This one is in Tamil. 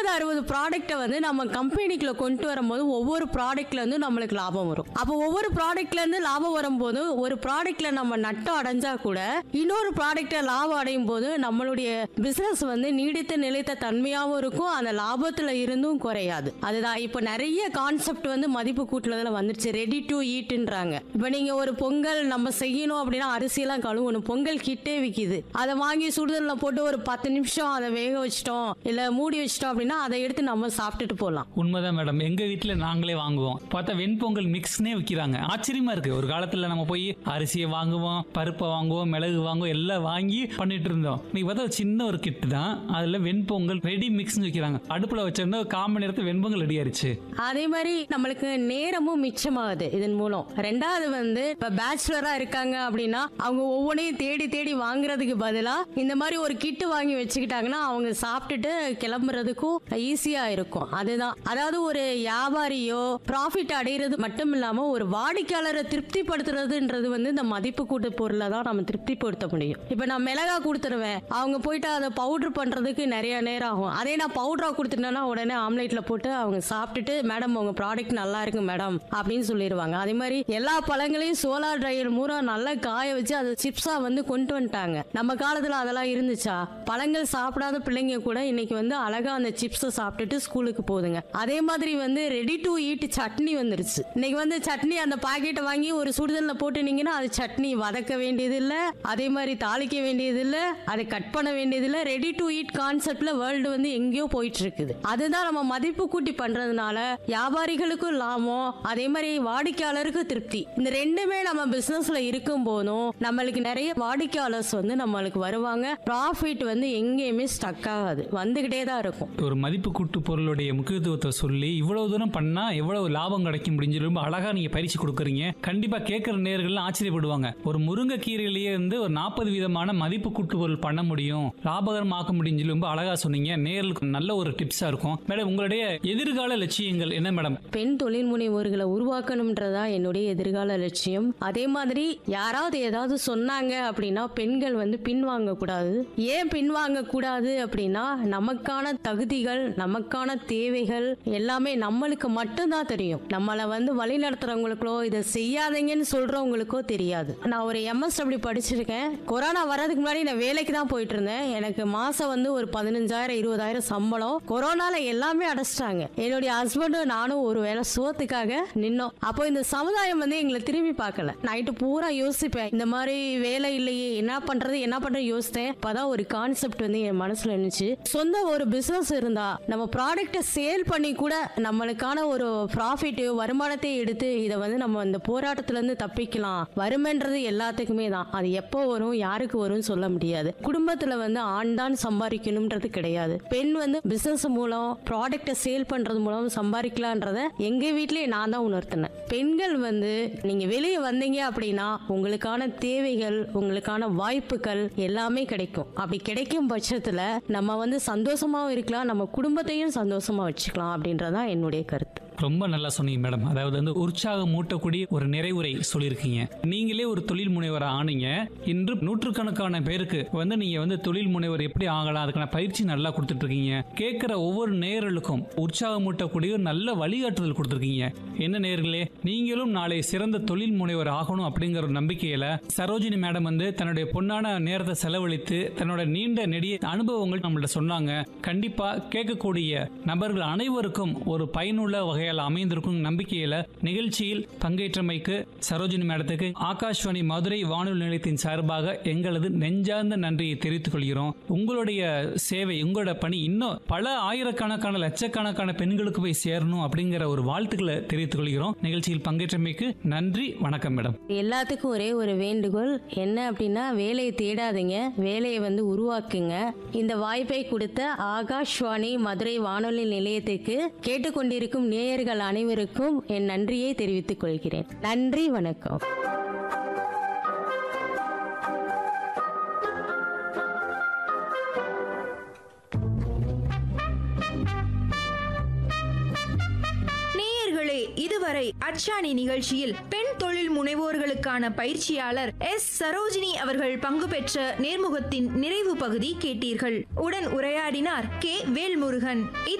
அறுபது ப்ராடக்ட்டை வந்து நம்ம கம்பெனிக்குள்ள கொண்டு வரும்போது ஒவ்வொரு ப்ராடக்ட்ல இருந்து நம்மளுக்கு லாபம் வரும் அப்போ ஒவ்வொரு ப்ராடக்ட்ல இருந்து லாபம் வரும்போது ஒரு ப்ராடக்ட்ல நம்ம நட்டம் அடைஞ்சா கூட இன்னொரு ப்ராடக்ட்ல லாபம் அடையும் போது நம்மளுடைய பிசினஸ் வந்து நீடித்த நிலைத்த தன்மையாகவும் இருக்கும் அந்த லாபத்துல இருந்தும் குறையாது அதுதான் இப்போ நிறைய கான்செப்ட் வந்து மதிப்பு கூட்டுறதுல வந்துருச்சு ரெடி டு ஈட்ன்றாங்க இப்போ நீங்க ஒரு பொங்கல் நம்ம செய்யணும் அப்படின்னா அரிசியெல்லாம் கழுவணும் பொங்கல் கிட்டே விக்குது அதை வாங்கி சுடுதல்ல போட்டு ஒரு பத்து நிமிஷம் அதை வேக வச்சிட்டோம் இல்ல மூடி வச்சிட்டோம் அப்படின்னா அதை எடுத்து நம்ம சாப்பிட்டுட்டு போகலாம் உண்மைதான் மேடம் எங்க வீட்ல நாங்களே வாங்குவோம் பார்த்தா வெண்பொங்கல் மிக்ஸ்னே விற்கிறாங்க ஆச்சரியமா இருக்கு ஒரு காலத்துல நம்ம போய் அரிசியை வாங்குவோம் பருப்பை வாங்குவோம் மிளகு வாங்குவோம் எல்லாம் வாங்கி பண்ணிட்டு இருந்தோம் நீ பார்த்தா ஒரு சின்ன ஒரு கிட்டு தான் அதுல வெண்பொங்கல் ரெடி மிக்ஸ்னு விற்கிறாங்க அடுப்புல வச்சிருந்தா ஒரு கால் மணி நேரத்துல வெண்பொங்கல் ரெடி ஆயிருச்சு அதே மாதிரி நம்மளுக்கு நேரமும் மிச்சமாகுது இதன் மூலம் ரெண்டாவது வந்து இப்ப பேச்சுலரா இருக்காங்க அப்படின்னா அவங்க ஒவ்வொன்றையும் தேடி தேடி வாங்குறதுக்கு பதிலா இந்த மாதிரி ஒரு கிட்டு வாங்கி வச்சுக்கிட்டாங்கன்னா அவங்க சாப்பிட்டுட்டு கிளம்புறதுக்கும் ஈஸியா இருக்கும் அதுதான் அதாவது ஒரு வியாபாரியோ ப்ராஃபிட் அடைகிறது மட்டும் இல்லாம ஒரு வாடிக்கையாளரை திருப்திப்படுத்துறதுன்றது வந்து இந்த மதிப்பு கூட்டு பொருளை தான் நம்ம திருப்திப்படுத்த முடியும் இப்ப நான் மிளகா கொடுத்துருவேன் அவங்க போயிட்டு அதை பவுடர் பண்றதுக்கு நிறைய நேரம் ஆகும் அதே நான் பவுடரா கொடுத்துட்டேன்னா உடனே ஆம்லேட்ல போட்டு அவங்க சாப்பிட்டுட்டு மேடம் உங்க ப்ராடக்ட் நல்லா இருக்கு மேடம் அப்படின்னு சொல்லிடுவாங்க அதே மாதிரி எல்லா பழங்களையும் சோலார் ட்ரையர் மூலம் நல்லா காய வச்சு அதை சிப்ஸா வந்து கொண்டு வந்துட்டாங்க நம்ம காலத்துல அதெல்லாம் இருந்துச்சா பழங்கள் சாப்பிடாத பிள்ளைங்க கூட இன்னைக்கு வந்து அழகா அந்த சிப்ஸை சாப்பிட்டுட்டு ஸ்கூலுக்கு போகுதுங்க அதே மாதிரி வந்து ரெடி டு ஈட் சட்னி வந்துருச்சு இன்னைக்கு வந்து சட்னி அந்த பாக்கெட்டை வாங்கி ஒரு சுடுதல்ல போட்டுனீங்கன்னா அது சட்னி வதக்க வேண்டியது இல்ல அதே மாதிரி தாளிக்க வேண்டியது இல்ல அதை கட் பண்ண வேண்டியது இல்ல ரெடி டு ஈட் கான்செப்ட்ல வேர்ல்டு வந்து எங்கேயோ போயிட்டு இருக்குது அதுதான் நம்ம மதிப்பு கூட்டி பண்றதுனால வியாபாரிகளுக்கும் லாபம் அதே மாதிரி வாடிக்கையாளருக்கும் திருப்தி இந்த ரெண்டுமே நம்ம பிசினஸ்ல இருக்கும் போதும் நம்மளுக்கு நிறைய வாடிக்கையாளர்ஸ் வந்து நம்மளுக்கு வருவாங்க ப்ராஃபிட் வந்து எங்கேயுமே ஸ்டக் ஆகாது வந்துகிட்டே தான் இருக்கும் ஒரு மதிப்பு கூட்டு பொருளுடைய முக்கியத்துவத்தை சொல்லி இவ்வளவு தூரம் பண்ணா எவ்வளவு லாபம் கிடைக்கும் அப்படின்னு சொல்லி ரொம்ப அழகா நீங்க பயிற்சி கொடுக்குறீங்க கண்டிப்பா கேட்கிற நேர்கள்லாம் ஆச்சரியப்படுவாங்க ஒரு முருங்கைக்கீரையிலேயே இருந்து ஒரு நாற்பது விதமான மதிப்பு கூட்டு பொருள் பண்ண முடியும் லாபகரமாக்க முடியும்னு சொல்லி ரொம்ப அழகா சொன்னீங்க நேர்களுக்கு நல்ல ஒரு டிப்ஸா இருக்கும் மேடம் உங்களுடைய எதிர்கால லட்சியங்கள் என்ன மேடம் பெண் தொழில் முனைவோர்களை உருவாக்கணும்ன்றதா என்னுடைய எதிர்கால லட்சியம் அதே மாதிரி யாராவது ஏதாவது சொன்னாங்க அப்படின்னா பெண்கள் வந்து பின்வாங்க கூடாது ஏன் பின்வாங்க கூடாது அப்படின்னா நமக்கான தகுதிகள் நமக்கான தேவைகள் எல்லாமே நம்மளுக்கு மட்டும்தான் தெரியும் நம்மளை வந்து வழி நடத்துறவங்களுக்கோ இதை செய்யாதீங்கன்னு சொல்றவங்களுக்கோ தெரியாது நான் ஒரு எம்எஸ்டபிள்யூ படிச்சிருக்கேன் கொரோனா வர்றதுக்கு முன்னாடி நான் வேலைக்கு தான் போயிட்டு இருந்தேன் எனக்கு மாசம் வந்து ஒரு பதினஞ்சாயிரம் இருபதாயிரம் சம்பளம் கொரோனால எல்லாமே அடைச்சிட்டாங்க என்னுடைய ஹஸ்பண்டும் நானும் ஒரு வேலை சோத்துக்காக நின்னோம் அப்போ இந்த சமுதாயம் வந்து எங்களை திரும்பி பார்க்கல நைட்டு பூரா யோசிப்பேன் இந்த மாதிரி வேலை இல்லையே என்ன பண்றது என்ன பண்றது யோசித்தேன் அப்பதான் ஒரு கான்செப்ட் வந்து என் மனசுல இருந்துச்சு சொந்த ஒரு பிசினஸ் இருந்தா நம்ம ப்ராடக்ட்டை சேல் பண்ணி கூட நம்மளுக்கான ஒரு ப்ராஃபிட் வருமானத்தை எடுத்து இதை வந்து நம்ம இந்த போராட்டத்துல இருந்து தப்பிக்கலாம் வறுமைன்றது எல்லாத்துக்குமே தான் அது எப்போ வரும் யாருக்கு வரும்னு சொல்ல முடியாது குடும்பத்துல வந்து ஆண் தான் சம்பாதிக்கணும்ன்றது கிடையாது பெண் வந்து பிசினஸ் மூலம் ப்ராடக்ட்டை சேல் பண்றது மூலம் சம்பாதிக்கலான்றத எங்க வீட்லயே நான் தான் உணர்த்தினேன் பெண்கள் வந்து நீங்க வெளியே வந்தீங்க அப்படின்னா உங்களுக்கான தேவைகள் உங்களுக்கான வாய்ப்புகள் எல்லாமே கிடைக்கும் அப்படி கிடைக்கும் பட்சத்துல நம்ம வந்து சந்தோஷமாவும் இருக்கலாம் நம்ம குடும்பத்தையும் சந்தோஷமா வச்சுக்கலாம் அப்படின்றதான் என்னுடைய கருத்து ரொம்ப நல்லா சொன்னீங்க மேடம் அதாவது வந்து உற்சாகம் மூட்டக்கூடிய ஒரு நிறைவுரை சொல்லியிருக்கீங்க நீங்களே ஒரு தொழில் முனைவர் ஆனீங்க இன்று நூற்றுக்கணக்கான பேருக்கு வந்து நீங்க வந்து தொழில் முனைவர் எப்படி ஆகலாம் அதுக்கான பயிற்சி நல்லா கொடுத்துட்டு இருக்கீங்க கேட்கிற ஒவ்வொரு நேயர்களுக்கும் உற்சாகம் மூட்டக்கூடிய ஒரு நல்ல வழிகாட்டுதல் கொடுத்துருக்கீங்க என்ன நேயர்களே நீங்களும் நாளை சிறந்த தொழில் முனைவர் ஆகணும் அப்படிங்கிற ஒரு நம்பிக்கையில சரோஜினி மேடம் வந்து தன்னுடைய பொன்னான நேரத்தை செலவழித்து தன்னோட நீண்ட நெடிய அனுபவங்கள் நம்மள்ட்ட சொன்னாங்க கண்டிப்பா கேட்கக்கூடிய நபர்கள் அனைவருக்கும் ஒரு பயனுள்ள வகையில் அமைந்திருக்கும் நம்பிக்கையில நிகழ்ச்சியில் பங்கேற்றமைக்கு சரோஜினி மேடத்துக்கு ஆகாஷ்வாணி மதுரை வானொலி நிலையத்தின் சார்பாக எங்களது நெஞ்சார்ந்த நன்றியை தெரிவித்துக் கொள்கிறோம் உங்களுடைய சேவை உங்களோட பணி இன்னும் பல ஆயிரக்கணக்கான லட்சக்கணக்கான பெண்களுக்கு போய் சேரணும் அப்படிங்கிற ஒரு வாழ்த்துக்களை தெரிவித்துக் கொள்கிறோம் நிகழ்ச்சியில் பங்கேற்றமைக்கு நன்றி வணக்கம் மேடம் எல்லாத்துக்கும் ஒரே ஒரு வேண்டுகோள் என்ன அப்படின்னா வேலையை தேடாதீங்க வேலையை வந்து உருவாக்குங்க இந்த வாய்ப்பை கொடுத்த ஆகாஷ்வாணி மதுரை வானொலி நிலையத்துக்கு கேட்டுக்கொண்டிருக்கும் நேயர்கள் அனைவருக்கும் என் நன்றியை தெரிவித்துக் கொள்கிறேன் நன்றி வணக்கம் நேயர்களே இதுவரை அச்சாணி நிகழ்ச்சியில் பெண் தொழில் முனைவோர்களுக்கான பயிற்சியாளர் எஸ் சரோஜினி அவர்கள் பங்கு பெற்ற நேர்முகத்தின் நிறைவு பகுதி கேட்டீர்கள் உடன் உரையாடினார் கே வேல்முருகன்